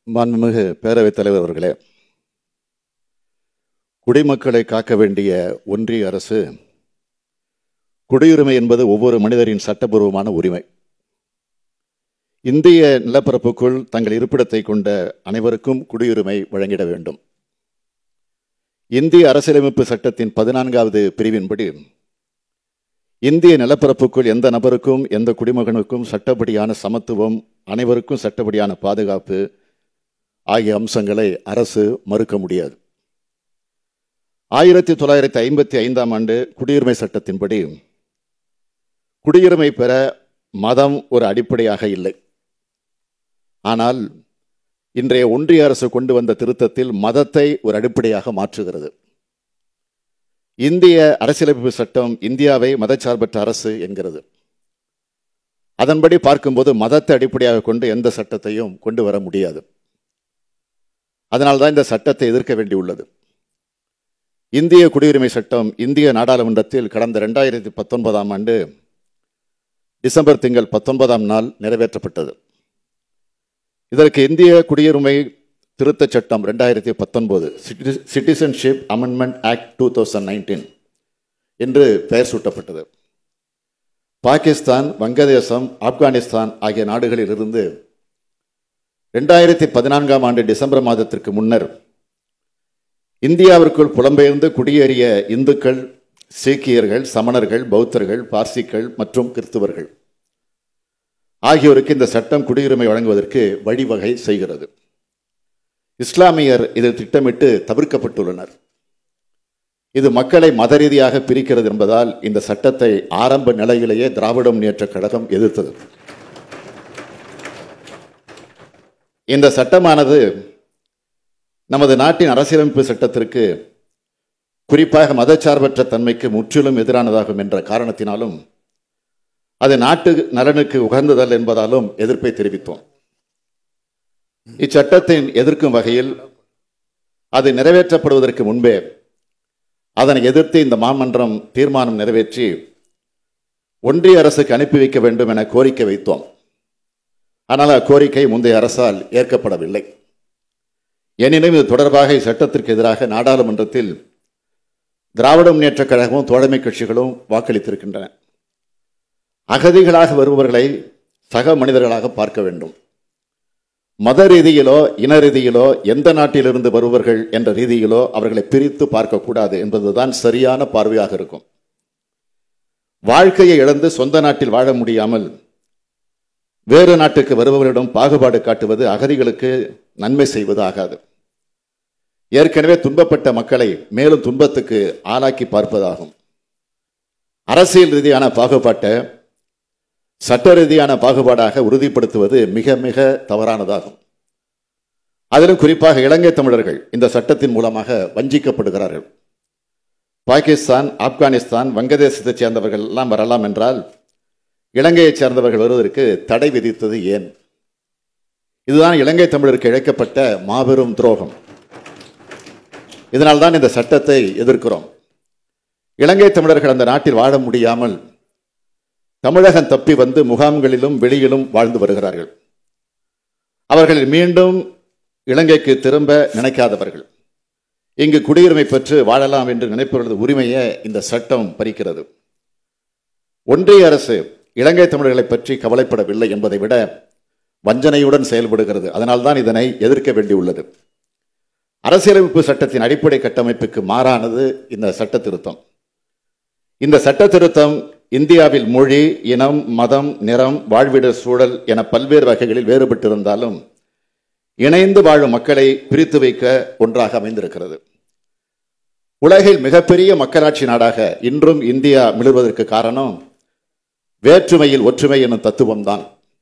மாண்புமிகு பேரவைத் தலைவர் அவர்களே குடிமக்களை காக்க வேண்டிய ஒன்றிய அரசு குடியுரிமை என்பது ஒவ்வொரு மனிதரின் சட்டபூர்வமான உரிமை இந்திய நிலப்பரப்புக்குள் தங்கள் இருப்பிடத்தை கொண்ட அனைவருக்கும் குடியுரிமை வழங்கிட வேண்டும் இந்திய அரசியலமைப்பு சட்டத்தின் பதினான்காவது பிரிவின்படி இந்திய நிலப்பரப்புக்குள் எந்த நபருக்கும் எந்த குடிமகனுக்கும் சட்டப்படியான சமத்துவம் அனைவருக்கும் சட்டப்படியான பாதுகாப்பு ஆகிய அம்சங்களை அரசு மறுக்க முடியாது ஆயிரத்தி தொள்ளாயிரத்தி ஐம்பத்தி ஐந்தாம் ஆண்டு குடியுரிமை சட்டத்தின்படி குடியுரிமை பெற மதம் ஒரு அடிப்படையாக இல்லை ஆனால் இன்றைய ஒன்றிய அரசு கொண்டு வந்த திருத்தத்தில் மதத்தை ஒரு அடிப்படையாக மாற்றுகிறது இந்திய அரசியலமைப்பு சட்டம் இந்தியாவை மதச்சார்பற்ற அரசு என்கிறது அதன்படி பார்க்கும்போது மதத்தை அடிப்படையாக கொண்டு எந்த சட்டத்தையும் கொண்டு வர முடியாது அதனால்தான் இந்த சட்டத்தை எதிர்க்க வேண்டியுள்ளது இந்திய குடியுரிமை சட்டம் இந்திய நாடாளுமன்றத்தில் கடந்த ரெண்டாயிரத்தி பத்தொன்பதாம் ஆண்டு டிசம்பர் திங்கள் பத்தொன்பதாம் நாள் நிறைவேற்றப்பட்டது இதற்கு இந்திய குடியுரிமை திருத்தச் சட்டம் ரெண்டாயிரத்தி பத்தொன்பது citizenship amendment act two thousand nineteen என்று பெயர் சூட்டப்பட்டது பாகிஸ்தான் வங்கதேசம் ஆப்கானிஸ்தான் ஆகிய நாடுகளிலிருந்து ரெண்டாயிரத்தி பதினான்காம் ஆண்டு டிசம்பர் மாதத்திற்கு முன்னர் இந்தியாவிற்குள் புலம்பெயர்ந்து குடியேறிய இந்துக்கள் சீக்கியர்கள் சமணர்கள் பௌத்தர்கள் பார்சிக்கள் மற்றும் கிறிஸ்துவர்கள் ஆகியோருக்கு இந்த சட்டம் குடியுரிமை வழங்குவதற்கு வழிவகை செய்கிறது இஸ்லாமியர் இதில் திட்டமிட்டு தவிர்க்கப்பட்டுள்ளனர் இது மக்களை மத ரீதியாக பிரிக்கிறது என்பதால் இந்த சட்டத்தை ஆரம்ப நிலையிலேயே திராவிட முன்னேற்ற கழகம் எதிர்த்தது இந்த சட்டமானது நமது நாட்டின் அரசியலமைப்பு சட்டத்திற்கு குறிப்பாக மதச்சார்பற்ற தன்மைக்கு முற்றிலும் எதிரானதாகும் என்ற காரணத்தினாலும் அது நாட்டு நலனுக்கு உகந்ததல் என்பதாலும் எதிர்ப்பை தெரிவித்தோம் இச்சட்டத்தின் எதிர்க்கும் வகையில் அது நிறைவேற்றப்படுவதற்கு முன்பே அதனை எதிர்த்து இந்த மாமன்றம் தீர்மானம் நிறைவேற்றி ஒன்றிய அரசுக்கு அனுப்பி வைக்க வேண்டும் என கோரிக்கை வைத்தோம் ஆனால் அக்கோரிக்கை முந்தைய அரசால் ஏற்கப்படவில்லை எனினும் இது தொடர்பாக இச்சட்டத்திற்கு எதிராக நாடாளுமன்றத்தில் திராவிட முன்னேற்ற கழகமும் தோழமை கட்சிகளும் வாக்களித்திருக்கின்றன அகதிகளாக வருபவர்களை சக மனிதர்களாக பார்க்க வேண்டும் மத ரீதியிலோ இன ரீதியிலோ எந்த நாட்டிலிருந்து வருபவர்கள் என்ற ரீதியிலோ அவர்களை பிரித்து பார்க்கக்கூடாது என்பதுதான் சரியான பார்வையாக இருக்கும் வாழ்க்கையை இழந்து சொந்த நாட்டில் வாழ முடியாமல் வேறு நாட்டுக்கு வருபவர்களிடம் பாகுபாடு காட்டுவது அகதிகளுக்கு நன்மை செய்வது ஆகாது ஏற்கனவே துன்பப்பட்ட மக்களை மேலும் துன்பத்துக்கு ஆளாக்கி பார்ப்பதாகும் அரசியல் ரீதியான பாகுபாட்டை சட்ட ரீதியான பாகுபாடாக உறுதிப்படுத்துவது மிக மிக தவறானதாகும் அதிலும் குறிப்பாக இலங்கை தமிழர்கள் இந்த சட்டத்தின் மூலமாக வஞ்சிக்கப்படுகிறார்கள் பாகிஸ்தான் ஆப்கானிஸ்தான் வங்கதேசத்தைச் சேர்ந்தவர்கள் எல்லாம் வரலாம் என்றால் இலங்கையைச் சேர்ந்தவர்கள் வருவதற்கு தடை விதித்தது ஏன் இதுதான் இலங்கை தமிழருக்கு இழைக்கப்பட்ட மாபெரும் துரோகம் இதனால்தான் இந்த சட்டத்தை எதிர்க்கிறோம் இலங்கை தமிழர்கள் அந்த நாட்டில் வாழ முடியாமல் தமிழகம் தப்பி வந்து முகாம்களிலும் வெளியிலும் வாழ்ந்து வருகிறார்கள் அவர்கள் மீண்டும் இலங்கைக்கு திரும்ப நினைக்காதவர்கள் இங்கு குடியுரிமை பெற்று வாழலாம் என்று நினைப்பவர்களது உரிமையை இந்த சட்டம் பறிக்கிறது ஒன்றிய அரசு இலங்கை தமிழர்களை பற்றி கவலைப்படவில்லை என்பதை விட வஞ்சனையுடன் செயல்படுகிறது அதனால்தான் இதனை எதிர்க்க வேண்டியுள்ளது அரசியலமைப்பு சட்டத்தின் அடிப்படை கட்டமைப்புக்கு மாறானது இந்த சட்ட திருத்தம் இந்த சட்ட திருத்தம் இந்தியாவில் மொழி இனம் மதம் நிறம் வாழ்விட சூழல் என பல்வேறு வகைகளில் வேறுபட்டிருந்தாலும் இணைந்து வாழும் மக்களை பிரித்து வைக்க ஒன்றாக அமைந்திருக்கிறது உலகில் மிகப்பெரிய மக்களாட்சி நாடாக இன்றும் இந்தியா மிளர்வதற்கு காரணம் வேற்றுமையில் ஒற்றுமை என்னும் தத்துவம்தான்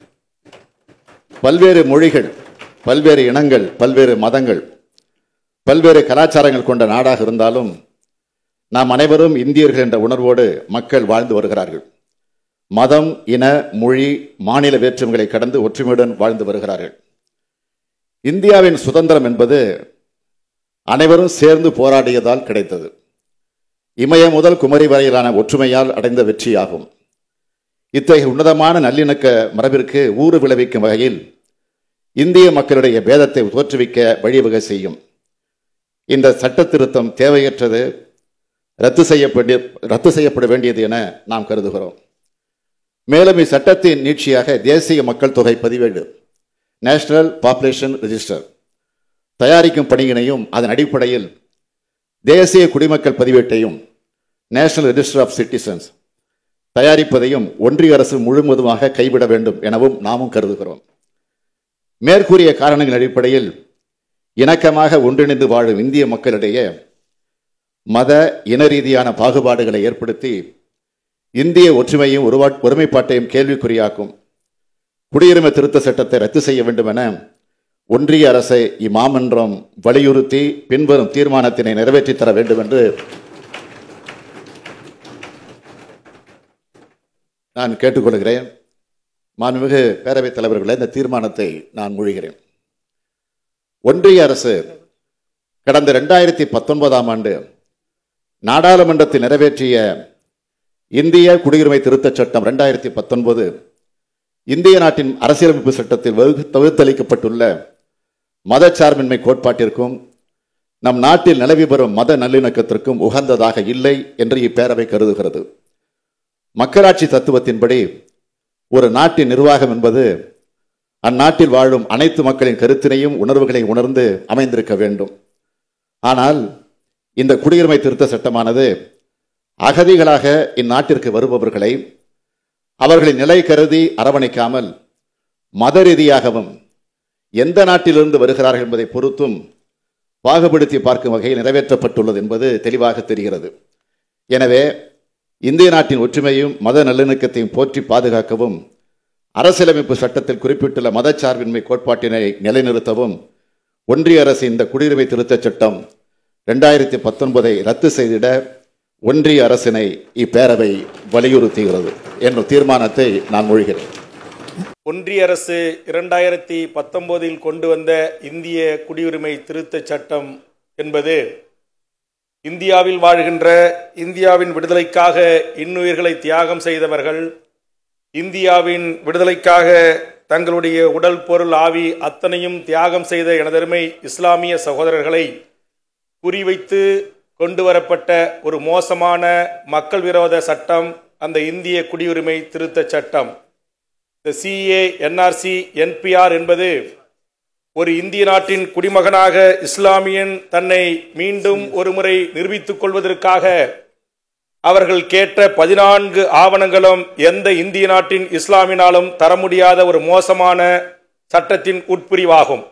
பல்வேறு மொழிகள் பல்வேறு இனங்கள் பல்வேறு மதங்கள் பல்வேறு கலாச்சாரங்கள் கொண்ட நாடாக இருந்தாலும் நாம் அனைவரும் இந்தியர்கள் என்ற உணர்வோடு மக்கள் வாழ்ந்து வருகிறார்கள் மதம் இன மொழி மாநில வேற்றுமைகளை கடந்து ஒற்றுமையுடன் வாழ்ந்து வருகிறார்கள் இந்தியாவின் சுதந்திரம் என்பது அனைவரும் சேர்ந்து போராடியதால் கிடைத்தது இமய முதல் குமரி வரையிலான ஒற்றுமையால் அடைந்த வெற்றியாகும் இத்தகைய உன்னதமான நல்லிணக்க மரபிற்கு ஊறு விளைவிக்கும் வகையில் இந்திய மக்களுடைய பேதத்தை தோற்றுவிக்க வழிவகை செய்யும் இந்த சட்ட திருத்தம் தேவையற்றது ரத்து செய்யப்பட ரத்து செய்யப்பட வேண்டியது என நாம் கருதுகிறோம் மேலும் இச்சட்டத்தின் நீட்சியாக தேசிய மக்கள் தொகை பதிவேடு நேஷனல் பாப்புலேஷன் ரெஜிஸ்டர் தயாரிக்கும் பணியினையும் அதன் அடிப்படையில் தேசிய குடிமக்கள் பதிவேட்டையும் நேஷனல் ரெஜிஸ்டர் ஆஃப் சிட்டிசன்ஸ் தயாரிப்பதையும் ஒன்றிய அரசு முழுவதுமாக கைவிட வேண்டும் எனவும் நாமும் கருதுகிறோம் மேற்கூறிய காரணங்களின் அடிப்படையில் இணக்கமாக ஒன்றிணைந்து வாழும் இந்திய மக்களிடையே மத இன ரீதியான பாகுபாடுகளை ஏற்படுத்தி இந்திய ஒற்றுமையும் ஒருவா ஒருமைப்பாட்டையும் கேள்விக்குறியாக்கும் குடியுரிமை திருத்த சட்டத்தை ரத்து செய்ய வேண்டும் என ஒன்றிய அரசை இம்மாமன்றம் வலியுறுத்தி பின்வரும் தீர்மானத்தினை நிறைவேற்றித் தர வேண்டும் என்று நான் கேட்டுக்கொள்கிறேன் மாண்புமிகு பேரவைத் தலைவர்களே இந்த தீர்மானத்தை நான் மொழிகிறேன் ஒன்றிய அரசு கடந்த ரெண்டாயிரத்தி பத்தொன்பதாம் ஆண்டு நாடாளுமன்றத்தில் நிறைவேற்றிய இந்திய குடியுரிமை திருத்தச் சட்டம் ரெண்டாயிரத்தி பத்தொன்பது இந்திய நாட்டின் அரசியலமைப்பு சட்டத்தில் வகு வகுத்தளிக்கப்பட்டுள்ள மதச்சார்பின்மை கோட்பாட்டிற்கும் நம் நாட்டில் நிலவி வரும் மத நல்லிணக்கத்திற்கும் உகந்ததாக இல்லை என்று இப்பேரவை கருதுகிறது மக்களாட்சி தத்துவத்தின்படி ஒரு நாட்டின் நிர்வாகம் என்பது அந்நாட்டில் வாழும் அனைத்து மக்களின் கருத்தினையும் உணர்வுகளையும் உணர்ந்து அமைந்திருக்க வேண்டும் ஆனால் இந்த குடியுரிமை திருத்த சட்டமானது அகதிகளாக இந்நாட்டிற்கு வருபவர்களை அவர்களின் நிலை கருதி அரவணைக்காமல் மத ரீதியாகவும் எந்த நாட்டிலிருந்து வருகிறார்கள் என்பதை பொறுத்தும் பாகுபடுத்தி பார்க்கும் வகையில் நிறைவேற்றப்பட்டுள்ளது என்பது தெளிவாக தெரிகிறது எனவே இந்திய நாட்டின் ஒற்றுமையும் மத நல்லிணக்கத்தையும் போற்றி பாதுகாக்கவும் அரசியலமைப்பு சட்டத்தில் குறிப்பிட்டுள்ள மதச்சார்பின்மை கோட்பாட்டினை நிலைநிறுத்தவும் ஒன்றிய அரசு இந்த குடியுரிமை திருத்தச் சட்டம் ரெண்டாயிரத்தி பத்தொன்பதை ரத்து செய்திட ஒன்றிய அரசினை இப்பேரவை வலியுறுத்துகிறது என்ற தீர்மானத்தை நான் மொழிகிறேன் ஒன்றிய அரசு இரண்டாயிரத்தி பத்தொன்பதில் கொண்டு வந்த இந்திய குடியுரிமை திருத்தச் சட்டம் என்பது இந்தியாவில் வாழ்கின்ற இந்தியாவின் விடுதலைக்காக இன்னுயிர்களை தியாகம் செய்தவர்கள் இந்தியாவின் விடுதலைக்காக தங்களுடைய உடல் பொருள் ஆவி அத்தனையும் தியாகம் செய்த எனதருமை இஸ்லாமிய சகோதரர்களை குறிவைத்து கொண்டு வரப்பட்ட ஒரு மோசமான மக்கள் விரோத சட்டம் அந்த இந்திய குடியுரிமை திருத்தச் சட்டம் இந்த சிஏ என்ஆர்சி என்பிஆர் என்பது ஒரு இந்திய நாட்டின் குடிமகனாக இஸ்லாமியன் தன்னை மீண்டும் ஒருமுறை நிரூபித்துக் கொள்வதற்காக அவர்கள் கேட்ட பதினான்கு ஆவணங்களும் எந்த இந்திய நாட்டின் இஸ்லாமினாலும் தர முடியாத ஒரு மோசமான சட்டத்தின் உட்பிரிவாகும்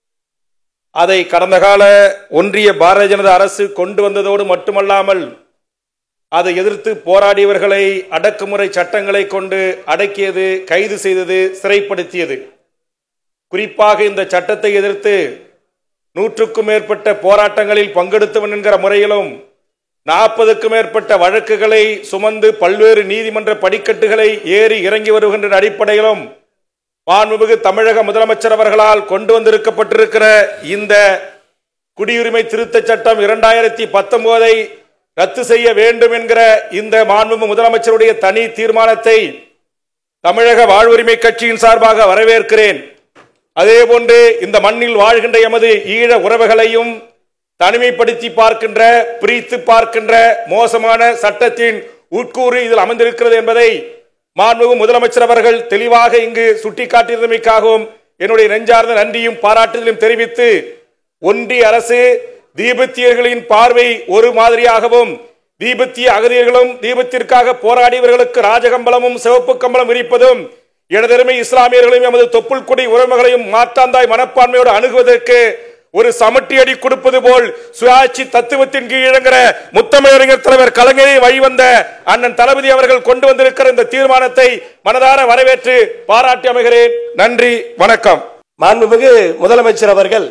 அதை கடந்த கால ஒன்றிய பாரதிய ஜனதா அரசு கொண்டு வந்ததோடு மட்டுமல்லாமல் அதை எதிர்த்து போராடியவர்களை அடக்குமுறை சட்டங்களை கொண்டு அடக்கியது கைது செய்தது சிறைப்படுத்தியது குறிப்பாக இந்த சட்டத்தை எதிர்த்து நூற்றுக்கும் மேற்பட்ட போராட்டங்களில் பங்கெடுத்தவன் என்கிற முறையிலும் நாற்பதுக்கும் மேற்பட்ட வழக்குகளை சுமந்து பல்வேறு நீதிமன்ற படிக்கட்டுகளை ஏறி இறங்கி வருகின்ற அடிப்படையிலும் மாண்புமிகு தமிழக முதலமைச்சர் அவர்களால் கொண்டு வந்திருக்கப்பட்டிருக்கிற இந்த குடியுரிமை திருத்தச் சட்டம் இரண்டாயிரத்தி பத்தொன்பதை ரத்து செய்ய வேண்டும் என்கிற இந்த மாண்புமிகு முதலமைச்சருடைய தனி தீர்மானத்தை தமிழக வாழ்வுரிமை கட்சியின் சார்பாக வரவேற்கிறேன் அதேபோன்று இந்த மண்ணில் வாழ்கின்ற எமது ஈழ உறவுகளையும் தனிமைப்படுத்தி பார்க்கின்ற பிரித்து பார்க்கின்ற மோசமான சட்டத்தின் உட்கூறு இதில் அமைந்திருக்கிறது என்பதை மாண்புமிகு முதலமைச்சர் அவர்கள் தெளிவாக இங்கு சுட்டிக்காட்டியிருந்தமைக்காகவும் என்னுடைய நெஞ்சார்ந்த நன்றியும் பாராட்டுதலும் தெரிவித்து ஒன்றிய அரசு தீபத்தியர்களின் பார்வை ஒரு மாதிரியாகவும் தீபத்திய அகதியர்களும் தீபத்திற்காக போராடியவர்களுக்கு ராஜகம்பளமும் சிவப்பு கம்பளம் விரிப்பதும் எனதருமை இஸ்லாமியர்களையும் எமது தொப்புள் கொடி உறவுகளையும் மாற்றாந்தாய் மனப்பான்மையோடு அணுகுவதற்கு ஒரு சமட்டியடி கொடுப்பது போல் சுயாட்சி தத்துவத்தின் கீழ் இழங்குற முத்தமிழறிஞர் தலைவர் கலைஞரை வழிவந்த அண்ணன் தளபதி அவர்கள் கொண்டு வந்திருக்கிற இந்த தீர்மானத்தை மனதார வரவேற்று பாராட்டி அமைகிறேன் நன்றி வணக்கம் மாண்புமிகு முதலமைச்சர் அவர்கள்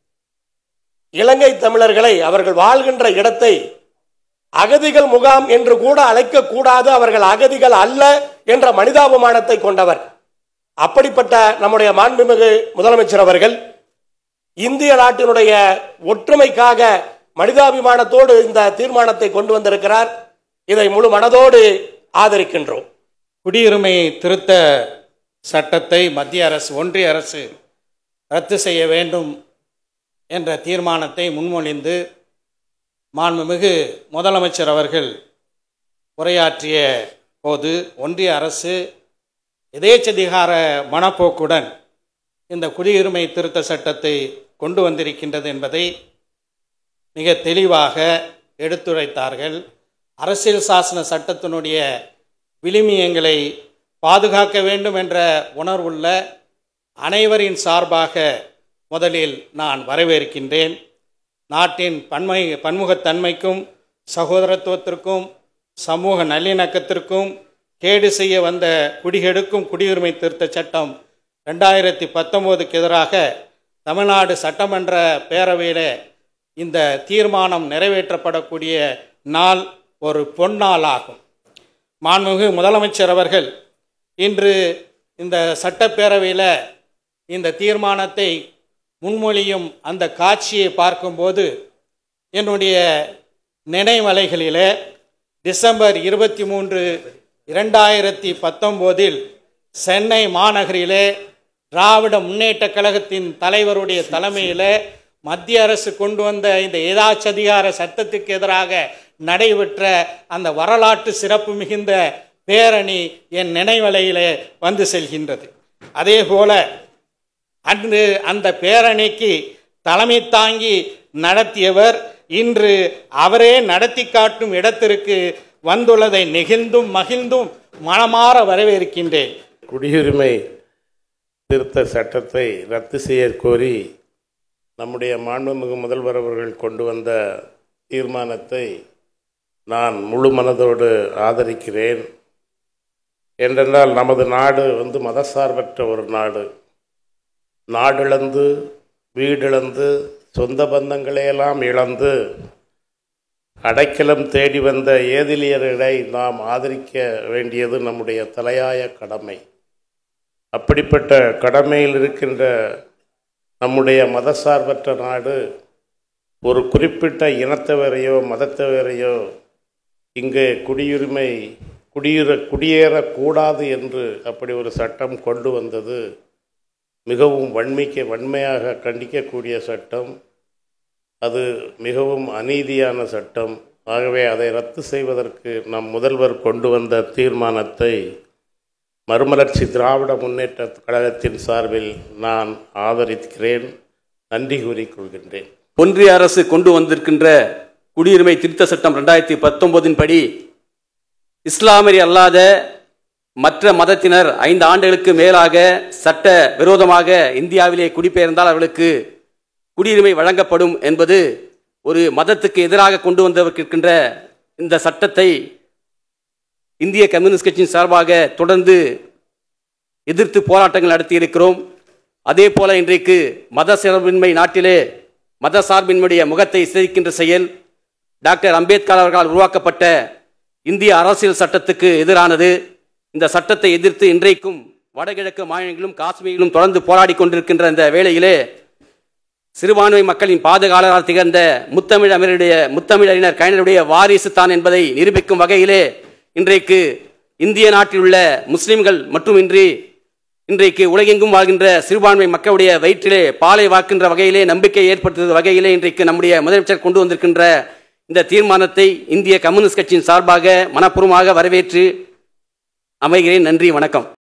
இலங்கை தமிழர்களை அவர்கள் வாழ்கின்ற இடத்தை அகதிகள் முகாம் என்று கூட அழைக்க கூடாது அவர்கள் அகதிகள் அல்ல என்ற மனிதாபிமானத்தை கொண்டவர் அப்படிப்பட்ட நம்முடைய மாண்புமிகு முதலமைச்சர் அவர்கள் இந்திய நாட்டினுடைய ஒற்றுமைக்காக மனிதாபிமானத்தோடு இந்த தீர்மானத்தை கொண்டு வந்திருக்கிறார் இதை முழு மனதோடு ஆதரிக்கின்றோம் குடியுரிமை திருத்த சட்டத்தை மத்திய அரசு ஒன்றிய அரசு ரத்து செய்ய வேண்டும் என்ற தீர்மானத்தை முன்மொழிந்து மாண்புமிகு முதலமைச்சர் அவர்கள் உரையாற்றிய போது ஒன்றிய அரசு எதேச்சதிகார மனப்போக்குடன் இந்த குடியுரிமை திருத்த சட்டத்தை கொண்டு வந்திருக்கின்றது என்பதை மிக தெளிவாக எடுத்துரைத்தார்கள் அரசியல் சாசன சட்டத்தினுடைய விளிமியங்களை பாதுகாக்க வேண்டும் என்ற உணர்வுள்ள அனைவரின் சார்பாக முதலில் நான் வரவேற்கின்றேன் நாட்டின் பன்மை பன்முகத்தன்மைக்கும் சகோதரத்துவத்திற்கும் சமூக நல்லிணக்கத்திற்கும் கேடு செய்ய வந்த குடிகெடுக்கும் குடியுரிமை திருத்தச் சட்டம் ரெண்டாயிரத்தி பத்தொம்போதுக்கு எதிராக தமிழ்நாடு சட்டமன்ற பேரவையில் இந்த தீர்மானம் நிறைவேற்றப்படக்கூடிய நாள் ஒரு பொன்னாள் ஆகும் மாண்புமிகு முதலமைச்சர் அவர்கள் இன்று இந்த சட்டப்பேரவையில் இந்த தீர்மானத்தை முன்மொழியும் அந்த காட்சியை பார்க்கும்போது என்னுடைய நினைவலைகளிலே டிசம்பர் இருபத்தி மூன்று இரண்டாயிரத்தி பத்தொம்போதில் சென்னை மாநகரிலே திராவிட முன்னேற்ற கழகத்தின் தலைவருடைய தலைமையில் மத்திய அரசு கொண்டு வந்த இந்த ஏதாச்சதிகார சட்டத்துக்கு எதிராக நடைபெற்ற அந்த வரலாற்று சிறப்பு மிகுந்த பேரணி என் நினைவலையிலே வந்து செல்கின்றது அதே போல அன்று அந்த பேரணிக்கு தலைமை தாங்கி நடத்தியவர் இன்று அவரே நடத்தி காட்டும் இடத்திற்கு வந்துள்ளதை நெகிழ்ந்தும் மகிழ்ந்தும் மனமாற வரவேற்கின்றேன் குடியுரிமை திருத்த சட்டத்தை ரத்து செய்ய கோரி நம்முடைய மாண்புமிகு முதல்வர் அவர்கள் கொண்டு வந்த தீர்மானத்தை நான் முழு மனதோடு ஆதரிக்கிறேன் என்றென்றால் நமது நாடு வந்து மதசார்பற்ற ஒரு நாடு நாடிழந்து வீடிழந்து சொந்த பந்தங்களையெல்லாம் இழந்து அடைக்கலம் தேடி வந்த ஏதிலியர்களை நாம் ஆதரிக்க வேண்டியது நம்முடைய தலையாய கடமை அப்படிப்பட்ட கடமையில் இருக்கின்ற நம்முடைய மதசார்பற்ற நாடு ஒரு குறிப்பிட்ட இனத்தவரையோ மதத்தவரையோ இங்கே குடியுரிமை குடியுற குடியேறக்கூடாது என்று அப்படி ஒரு சட்டம் கொண்டு வந்தது மிகவும் வன்மைக்க வன்மையாக கண்டிக்கக்கூடிய சட்டம் அது மிகவும் அநீதியான சட்டம் ஆகவே அதை ரத்து செய்வதற்கு நம் முதல்வர் கொண்டு வந்த தீர்மானத்தை மறுமலர்ச்சி திராவிட முன்னேற்ற கழகத்தின் சார்பில் நான் ஆதரிக்கிறேன் நன்றி கூறிக்கொள்கின்றேன் ஒன்றிய அரசு கொண்டு வந்திருக்கின்ற குடியுரிமை திருத்த சட்டம் ரெண்டாயிரத்தி பத்தொன்பதின் படி இஸ்லாமிய அல்லாத மற்ற மதத்தினர் ஐந்து ஆண்டுகளுக்கு மேலாக சட்ட விரோதமாக இந்தியாவிலே குடிபெயர்ந்தால் அவர்களுக்கு குடியுரிமை வழங்கப்படும் என்பது ஒரு மதத்துக்கு எதிராக கொண்டு வந்திருக்கின்ற இந்த சட்டத்தை இந்திய கம்யூனிஸ்ட் கட்சியின் சார்பாக தொடர்ந்து எதிர்த்து போராட்டங்கள் நடத்தியிருக்கிறோம் அதே போல இன்றைக்கு மத சார்பின்மை நாட்டிலே மத சார்பின்மையுடைய முகத்தை சிதைக்கின்ற செயல் டாக்டர் அம்பேத்கர் அவர்களால் உருவாக்கப்பட்ட இந்திய அரசியல் சட்டத்துக்கு எதிரானது இந்த சட்டத்தை எதிர்த்து இன்றைக்கும் வடகிழக்கு மாநிலங்களிலும் காஷ்மீரிலும் தொடர்ந்து போராடி கொண்டிருக்கின்ற இந்த வேளையிலே சிறுபான்மை மக்களின் பாதுகாவலராக திகழ்ந்த முத்தமிழ் அமருடைய முத்தமிழறிஞர் கலைஞருடைய வாரிசு தான் என்பதை நிரூபிக்கும் வகையிலே இன்றைக்கு இந்திய நாட்டில் உள்ள முஸ்லிம்கள் மட்டுமின்றி இன்றைக்கு உலகெங்கும் வாழ்கின்ற சிறுபான்மை மக்களுடைய வயிற்றிலே பாலை வாக்கின்ற வகையிலே நம்பிக்கை ஏற்படுத்துகிற வகையிலே இன்றைக்கு நம்முடைய முதலமைச்சர் கொண்டு வந்திருக்கின்ற இந்த தீர்மானத்தை இந்திய கம்யூனிஸ்ட் கட்சியின் சார்பாக மனப்பூர்வமாக வரவேற்று அமைகிறேன் நன்றி வணக்கம்